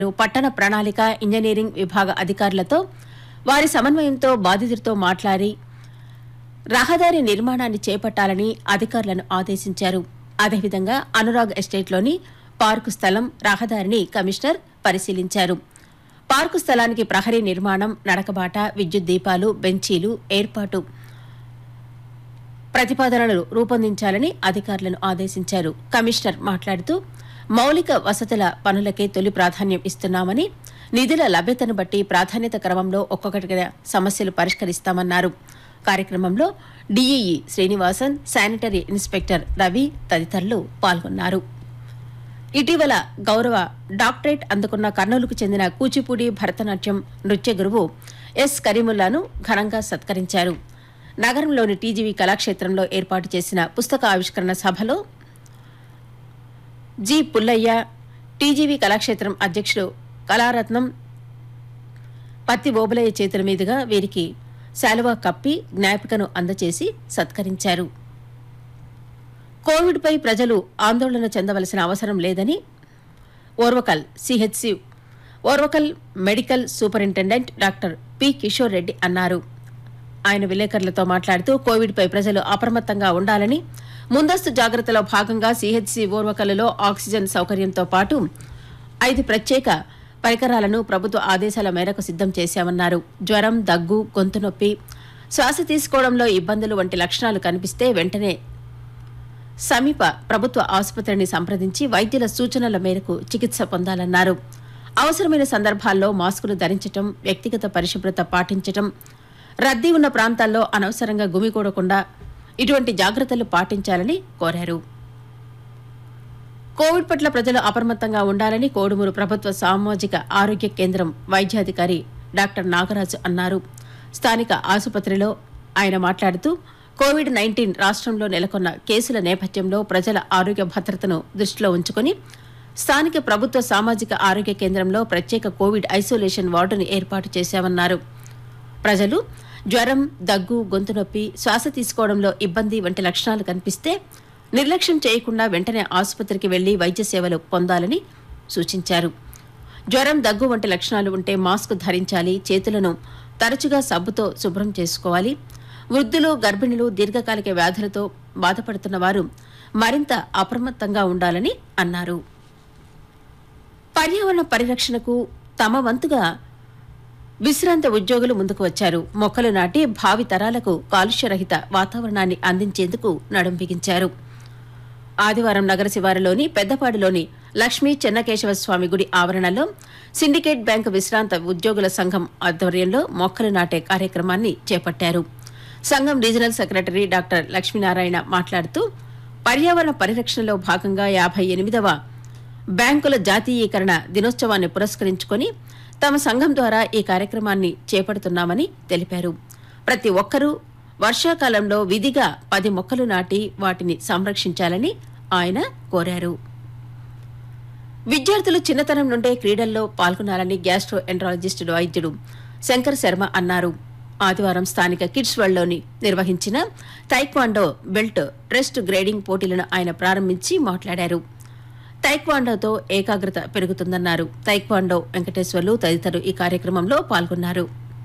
పట్టణ ప్రణాళిక ఇంజనీరింగ్ విభాగ అధికారులతో వారి సమన్వయంతో బాధితులతో మాట్లాడి రహదారి నిర్మాణాన్ని చేపట్టాలని అధికారులను ఆదేశించారు అదేవిధంగా అనురాగ్ ఎస్టేట్లోని పార్కు స్థలం రహదారిని కమిషనర్ పరిశీలించారు పార్కు స్థలానికి ప్రహరీ నిర్మాణం నడకబాట విద్యుత్ దీపాలు బెంచీలు ఏర్పాటు ప్రతిపాదనలు రూపొందించాలని అధికారులను ఆదేశించారు కమిషనర్ మాట్లాడుతూ మౌలిక వసతుల పనులకే తొలి ప్రాధాన్యం ఇస్తున్నామని నిధుల లభ్యతను బట్టి ప్రాధాన్యత క్రమంలో ఒక్కొక్కటిగా సమస్యలు పరిష్కరిస్తామన్నారు కార్యక్రమంలో DEE Srinivasan sanitary inspector Ravi తదితరులు పాల్గొన్నారు ఇటీవల గౌరవ డాక్టరేట్ అందుకున్న కర్నూలుకు చెందిన కూచిపూడి భరతనాట్యం నృత్య గురువు ఎస్ కరీముల్లాను ఘనంగా సత్కరించారు నగరంలోని టీజీవీ కళాక్షేత్రంలో ఏర్పాటు చేసిన పుస్తక ఆవిష్కరణ సభలో జి పుల్లయ్య టీజీవీ కళాక్షేత్రం అధ్యక్షుడు కళారత్నం పత్తి ఓబులయ్య చేతుల మీదుగా వీరికి శాలువా కప్పి జ్ఞాపికను అందజేసి సత్కరించారు కోవిడ్పై ప్రజలు ఆందోళన చెందవలసిన అవసరం లేదని Orvakal CHC Orvakal medical superintendent doctor P Kishore Reddy అన్నారు ఆయన విలేకరులతో మాట్లాడుతూ కోవిడ్పై ప్రజలు అప్రమత్తంగా ఉండాలని ముందస్తు జాగ్రత్తలో భాగంగా సిహెచ్సి ఓర్వకల్లో ఆక్సిజన్ సౌకర్యంతో పాటు ఐదు ప్రత్యేక పరికరాలను ప్రభుత్వ ఆదేశాల మేరకు సిద్ధం చేశామన్నారు జ్వరం దగ్గు గొంతు నొప్పి శ్వాస తీసుకోవడంలో ఇబ్బందులు వంటి లక్షణాలు కనిపిస్తే వెంటనే సమీప ప్రభుత్వ ఆసుపత్రిని సంప్రదించి వైద్యుల సూచనల మేరకు చికిత్స పొందాలన్నారు అవసరమైన సందర్భాల్లో మాస్కులు ధరించటం వ్యక్తిగత పరిశుభ్రత పాటించటం రద్దీ ఉన్న ప్రాంతాల్లో అనవసరంగా గుమికూడకుండా ఇటువంటి జాగ్రత్తలు పాటించాలని కోరారు కోవిడ్ పట్ల ప్రజలు అప్రమత్తంగా ఉండాలని కోడుమూరు ప్రభుత్వ సామాజిక ఆరోగ్య కేంద్రం వైద్యాధికారి డాక్టర్ నాగరాజు అన్నారు స్థానిక ఆసుపత్రిలో ఆయన మాట్లాడుతూ కోవిడ్ నైన్టీన్ రాష్ట్రంలో నెలకొన్న కేసుల నేపథ్యంలో ప్రజల ఆరోగ్య భద్రతను దృష్టిలో ఉంచుకుని స్థానిక ప్రభుత్వ సామాజిక ఆరోగ్య కేంద్రంలో ప్రత్యేక కోవిడ్ ఐసోలేషన్ వార్డును ఏర్పాటు చేశామన్నారు ప్రజలు జ్వరం దగ్గు గొంతు నొప్పి శ్వాస తీసుకోవడంలో ఇబ్బంది వంటి లక్షణాలు కనిపిస్తే నిర్లక్ష్యం చేయకుండా వెంటనే ఆసుపత్రికి వెళ్లి వైద్య సేవలు పొందాలని సూచించారు జ్వరం దగ్గు వంటి లక్షణాలు ఉంటే మాస్క్ ధరించాలి చేతులను తరచుగా సబ్బుతో శుభ్రం చేసుకోవాలి వృద్ధులు గర్భిణులు దీర్ఘకాలిక వ్యాధులతో బాధపడుతున్న వారు మరింత అప్రమత్తంగా ఉండాలని అన్నారు పర్యావరణ పరిరక్షణకు తమ వంతుగా విశ్రాంత ఉద్యోగులు ముందుకు వచ్చారు మొక్కలు నాటి భావి తరాలకు కాలుష్యరహిత వాతావరణాన్ని అందించేందుకు నడుం బిగించారు ఆదివారం నగర శివారులోని పెద్దపాడులోని లక్ష్మీ చెన్నకేశవ స్వామి గుడి ఆవరణలో సిండికేట్ బ్యాంకు విశ్రాంత ఉద్యోగుల సంఘం ఆధ్వర్యంలో మొక్కలు నాటే కార్యక్రమాన్ని చేపట్టారు సంఘం రీజనల్ సెక్రటరీ డాక్టర్ లక్ష్మీనారాయణ మాట్లాడుతూ పర్యావరణ పరిరక్షణలో భాగంగా యాభై ఎనిమిదవ బ్యాంకుల జాతీయీకరణ దినోత్సవాన్ని పురస్కరించుకొని తమ సంఘం ద్వారా ఈ కార్యక్రమాన్ని చేపడుతున్నామని తెలిపారు ప్రతి ఒక్కరూ వర్షాకాలంలో విధిగా పది మొక్కలు నాటి వాటిని సంరక్షించాలని ఆయన కోరారు విద్యార్థులు చిన్నతనం నుండే క్రీడల్లో పాల్గొనాలని గ్యాస్ట్రో ఎంట్రాలజిస్ట్ వైద్యుడు శంకర్ శర్మ అన్నారు ఆదివారం స్థానిక కిడ్స్ వరల్డ్లోని నిర్వహించిన తైక్వాండో బెల్ట్ టెస్ట్ గ్రేడింగ్ పోటీలను ఆయన ప్రారంభించి మాట్లాడారు తైక్వాండోతో ఏకాగ్రత పెరుగుతుందన్నారు తైక్వాండో వెంకటేశ్వర్లు తదితరులు ఈ కార్యక్రమంలో పాల్గొన్నారు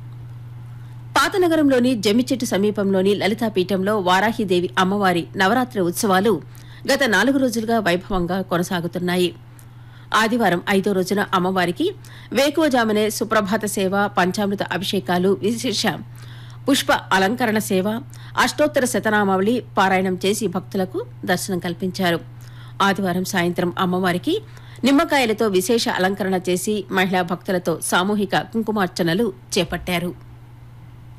పాతనగరంలోని జమ్మిచెట్టు సమీపంలోని లలితాపీఠంలో వారాహిదేవి అమ్మవారి నవరాత్రి ఉత్సవాలు గత నాలుగు రోజులుగా వైభవంగా కొనసాగుతున్నాయి ఆదివారం ఐదో రోజున అమ్మవారికి వేకువజామునే సుప్రభాత సేవ పంచామృత అభిషేకాలు విశేష పుష్ప అలంకరణ సేవ అష్టోత్తర శతనామావళి పారాయణం చేసి భక్తులకు దర్శనం కల్పించారు ఆదివారం సాయంత్రం అమ్మవారికి నిమ్మకాయలతో విశేష అలంకరణ చేసి మహిళా భక్తులతో సామూహిక కుంకుమార్చనలు చేపట్టారు